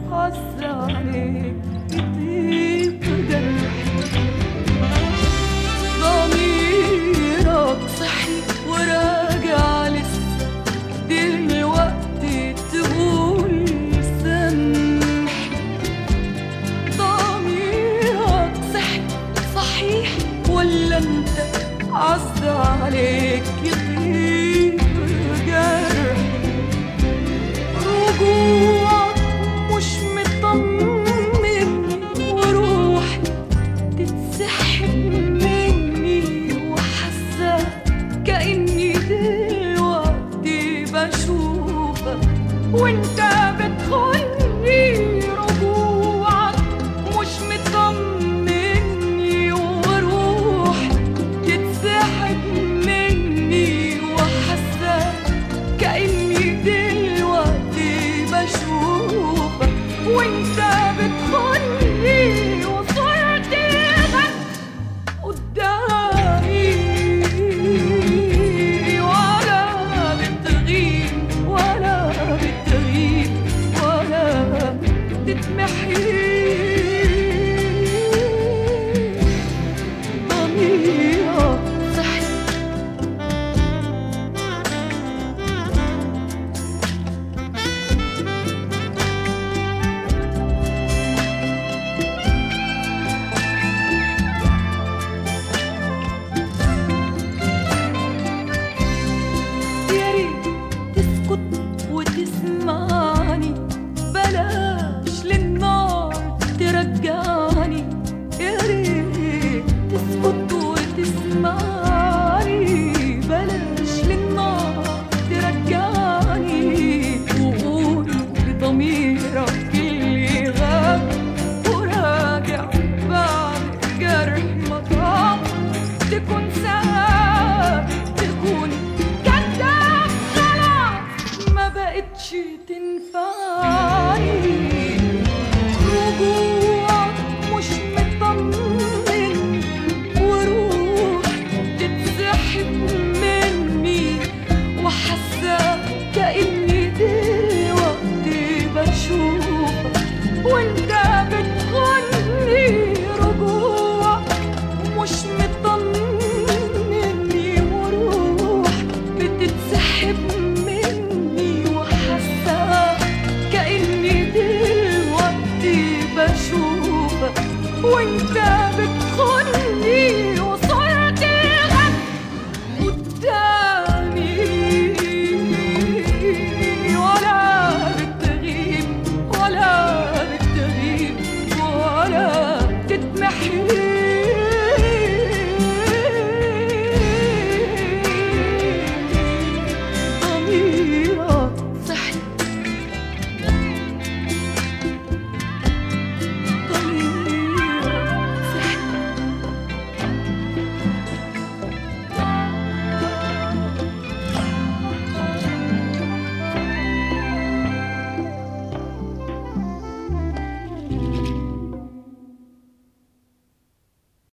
عز عليك يطيب جرحي ضميرك صحي وراجع لسه دلوقتي تقول سامحني ضميرك صحي صحيح ولا انت عز عليك يطيب جرحي رجوعك مش مطمني وروحي تتسحب مني وحاسة كأني دلوقتي بشوفك وانت بتخوني رجوعك مش مطمني وروحي تتسحب مني وحاسة كأني دلوقتي بشوفك وانت بتخوني وصورتي غد قدامي ولا بتغيب ولا بتغيب ولا تتمحي ضميرك صحي يا ريت تسكت وتسمعني بلاش للنار ترجعني يا ريت تسكت وتسمعني بلاش للنار ترجعني وقول لضميرك اللي غاب وراجع بعد جرح مطاب تكون ساب تكون كذاب خلاص ما بقتش تنفع